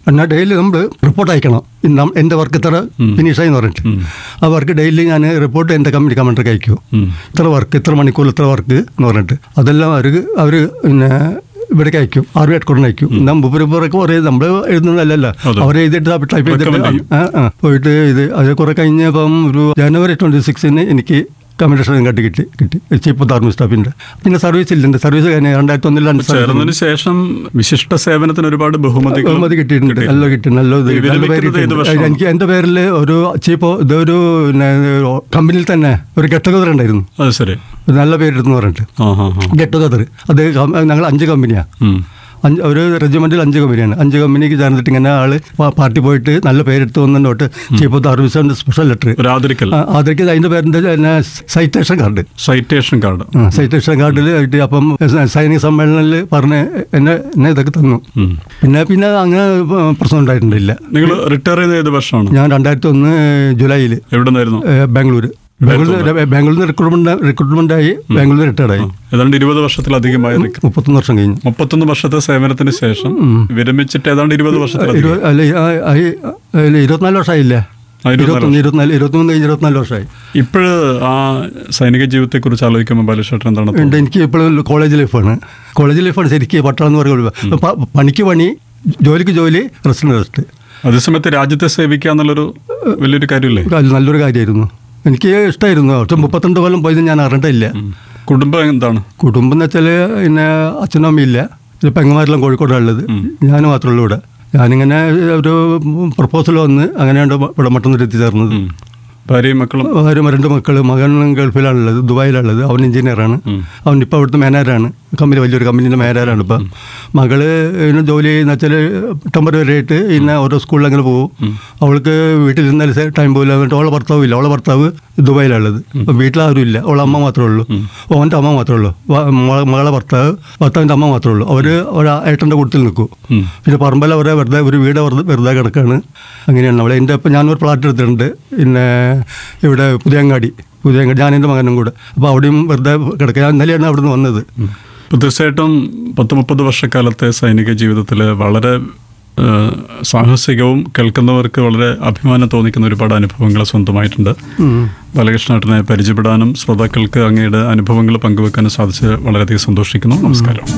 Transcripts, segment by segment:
എന്നാൽ ഡെയിലി നമ്മൾ റിപ്പോർട്ട് അയക്കണം ഇന്ന് നം- എൻ്റെ വർക്ക് ഇത്ര ഫിനിഷായി എന്ന് പറഞ്ഞിട്ട് ആ വർക്ക് ഡെയിലി ഞാൻ റിപ്പോർട്ട് എൻ്റെ കമ്പനി കമൻഡർക്ക് അയക്കും ഉം. ഇത്ര വർക്ക് ഇത്ര മണിക്കൂർ ഇത്ര വർക്ക് എന്ന് പറഞ്ഞിട്ട് അതെല്ലാം അവർ അവർ പിന്നെ ഇവിടേക്ക് അയക്കും ആറ് ഹെഡ്ക്വാർട്ടറിന് അയക്കും എന്നാൽ മുപ്പരപ്പുറൊക്കെ കുറേ നമ്മൾ എഴുതുന്നതല്ലല്ലോ അതെ. അവർ എഴുതിയിട്ട് ടൈപ്പ് ചെയ്തിട്ട് Recommend ചെയ്യും. ആ ആ പോയിട്ട് ഇത് അത് കുറെ കഴിഞ്ഞപ്പം ഒരു ജനുവരി ട്വൻറ്റി സിക്സിന് എനിക്ക് കമ്മ്യൂണിക്കേഷൻ കാർഡ് കിട്ടി കിട്ടി ചീഫ് ഓഫ് ആർമി സ്റ്റാഫിൻ്റെ പിന്നെ സർവീസ് ഇല്ല സർവീസ് കഴിഞ്ഞ രണ്ടായിരത്തി ഒന്നിലാണ് ചേർന്നതിന് ശേഷം വിശിഷ്ട സേവനത്തിന് ഒരുപാട് ബഹുമതികൾ ബഹുമതി കിട്ടിയിട്ടുണ്ട് നല്ല കിട്ടി നല്ല ഇത് ഈ നല്ല പേര് വിരമിക്കുന്നത് ഏത് കിട്ടിയിട്ടുണ്ട്. വർഷമാണ്? എനിക്ക് എൻ്റെ പേരിൽ ഒരു ചീഫ് ഇതൊരു പിന്നെ കമ്പനിയിൽ തന്നെ ഒരു ഗെറ്റ് ടുഗദർ ഉണ്ടായിരുന്നു അത് ശരി ഒരു നല്ല പേരെടുത്തു പറഞ്ഞിട്ട് ആ ഹാ ഹാ ഗെറ്റ് ടുഗദർ അത് കം- ഞങ്ങൾ അഞ്ച് കമ്പനിയാണ് ഉം. അഞ്ച് ഒരു റെജിമെന്റിൽ അഞ്ച് കമ്പനിയാണ് അഞ്ച് കമ്പനിക്ക് ചേർന്നിട്ട് ഇങ്ങനെ ആള് പാ- പാർട്ടി പോയിട്ട് നല്ല പേരെടുത്ത് വന്നോട്ട് chief of service special letter ഒരു ആദരിക്കൽ അതൊക്കെ അതിന്റെ പേരിന്റെ പിന്നെ സൈറ്റേഷൻ കാർഡ് സൈറ്റേഷൻ കാർഡ് സൈറ്റേഷൻ കാർഡിൽ ആയിട്ട് അപ്പം സൈനിക സമ്മേളനത്തിൽ പറഞ്ഞ് എന്നെ എന്നെ ഇതൊക്കെ തന്നു ഉം. പിന്നെ പിന്നെ അങ്ങനെ പ്രശ്നം ഉണ്ടായിട്ടുണ്ടില്ല നിങ്ങൾ റിട്ടയർ ചെയ്ത ഏത് വർഷമാണ് ഞാൻ രണ്ടായിരത്തി ഒന്ന് ജൂലൈയിൽ എവിടെ നിന്നായിരുന്നു ബാംഗ്ലൂർ ബാംഗ്ലൂർ ബാംഗ്ലൂരിൽ നിന്ന് റിക്രൂട്ട്മെന്റ് റിക്രൂട്ട്മെന്റ് ആയി ബാംഗ്ലൂരിൽ റിട്ടയർഡായി ഏതാണ്ട് ഇരുപത് വർഷത്തിലധികമായി റിക്ക- മുപ്പത്തൊന്ന് വർഷം കഴിഞ്ഞു മുപ്പത്തൊന്ന് വർഷത്തെ സേവനത്തിന് ശേഷം വിരമിച്ചിട്ട് ഏതാണ്ട് ഇരുപത് വർഷത്തിലധികം ഇരുപത് അല്ല ആ, ആ, അല്ല, ഇരുപത്തിനാല് വർഷമായില്ലേ ആ, ഇരുപത്തിനാല് ഇരുപത്തൊന്ന് ഇരുപത്തിനാല് ഇരുപത്തിമൂന്ന് കഴിഞ്ഞ് ഇരുപത്തിനാല് വർഷമായി ഇപ്പോഴ് ആ സൈനിക ജീവിതത്തെ കുറിച്ച് ആലോചിക്കുമ്പോൾ ബാലശേട്ടൻ എന്താണ് തോന്നുന്നത്? ഉണ്ട് എനിക്ക് ഇപ്പോഴും കോളേജ് ലൈഫാണ് കോളേജ് ലൈഫാണ് ശരിക്കും പട്ടാളം എന്ന് പറയുന്നത് പ- പണിക്ക് പണി ജോലിക്ക് ജോലി റെസ്റ്റിന് റെസ്റ്റ് അതേസമയത്ത് രാജ്യത്തെ സേവിക്കുക എന്നുള്ളൊരു വലിയൊരു കാര്യമില്ലേ അത് നല്ലൊരു കാര്യമായിരുന്നു എനിക്ക് ഇഷ്ടമായിരുന്നു പക്ഷെ മുപ്പത്തിരണ്ട് കൊല്ലം പോയത് ഞാൻ അറിഞ്ഞിട്ടില്ല കുടുംബം എന്താണ് കുടുംബം എന്ന് വെച്ചാൽ പിന്നെ അച്ഛനും അമ്മയില്ല ഇത് പെങ്ങന്മാരെല്ലാം കോഴിക്കോടാണ് ഉള്ളത് ഞാൻ മാത്രമേ ഉള്ളൂ ഇവിടെ ഞാനിങ്ങനെ ഒരു പ്രപ്പോസൽ വന്ന് അങ്ങനെയാണ് ഇവിടെ മട്ടന്നൂർ എത്തിച്ചേർന്നത് ഉം. ഭാര്യയും മക്കളും അവരും രണ്ട് മക്കൾ മകൻ ഗൾഫിലാണുള്ളത് ദുബായിലാണുള്ളത് അവൻ എഞ്ചിനീയറാണ് അവൻ ഇപ്പോൾ അവിടുത്തെ മാനേജറാണ് കമ്പനി വലിയൊരു കമ്പനീൻ്റെ മാനേജറാണ് ഇപ്പം മകള് ഇതിന് ജോലി ചെയ്യുന്ന വെച്ചാൽ ടെമ്പററി ആയിട്ട് പിന്നെ ഓരോ സ്കൂളിൽ അങ്ങനെ പോകും അവൾക്ക് വീട്ടിൽ നിന്നാൽ ടൈം പോയില്ല എന്നിട്ട് അവളെ ഭർത്താവ് ഇല്ല അവളെ ഭർത്താവ് ദുബായിലുള്ളത് അപ്പം വീട്ടിലാരും ഇല്ല അവളെ അമ്മ മാത്രമേ ഉള്ളൂ അവൻ്റെ അമ്മ മാത്രമേ ഉള്ളൂ വ- മ- മകളെ ഭർത്താവ് ഭർത്താവിൻ്റെ അമ്മ മാത്രമേ ഉള്ളൂ അവർ ഒരു ഏട്ടൻ്റെ കൂട്ടത്തിൽ നിൽക്കും ഉം. പിന്നെ പറമ്പല അവരെ വെറുതെ ഒരു വീട് വെറുതെ വെറുതെ കിടക്കാണ് അങ്ങനെയാണ് അവളെ എൻ്റെ ഇപ്പം ഞാനൊരു പ്ലാറ്റ് എടുത്തിട്ടുണ്ട് പിന്നെ ഇവിടെ പുതിയങ്ങാടി പുതിയങ്ങാടി ഞാൻ എൻ്റെ മകനും കൂടെ അപ്പോൾ അവിടെയും വെറുതെ കിടക്കുക ഞാൻ ഇന്നലെയാണ് അവിടെ നിന്ന് വന്നത് ഇപ്പൊ തീർച്ചയായിട്ടും പത്ത് മുപ്പത് വർഷക്കാലത്തെ സൈനിക ജീവിതത്തിൽ വളരെ ആ, സാഹസികവും കേൾക്കുന്നവർക്ക് വളരെ അഭിമാനം തോന്നിക്കുന്ന ഒരുപാട് അനുഭവങ്ങൾ സ്വന്തമായിട്ടുണ്ട് ബാലകൃഷ്ണേട്ടനെ പരിചയപ്പെടാനും ശ്രോതാക്കൾക്ക് അങ്ങയുടെ അനുഭവങ്ങൾ പങ്കുവെക്കാനും സാധിച്ച് വളരെയധികം സന്തോഷിക്കുന്നു നമസ്കാരം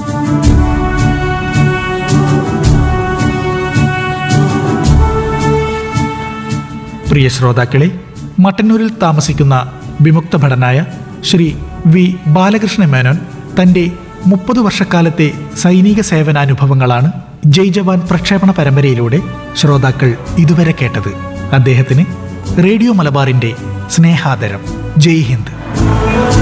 പ്രിയ ശ്രോതാക്കളെ മട്ടന്നൂരിൽ താമസിക്കുന്ന വിമുക്ത ഭടനായ ശ്രീ വി ബാലകൃഷ്ണ മേനോൻ തന്റെ മുപ്പത് വർഷക്കാലത്തെ സൈനിക സേവനാനുഭവങ്ങളാണ് ജയ് ജവാൻ പ്രക്ഷേപണ പരമ്പരയിലൂടെ ശ്രോതാക്കൾ ഇതുവരെ കേട്ടത് അദ്ദേഹത്തിന് റേഡിയോ മലബാറിന്റെ സ്നേഹാദരം ജയ് ഹിന്ദ്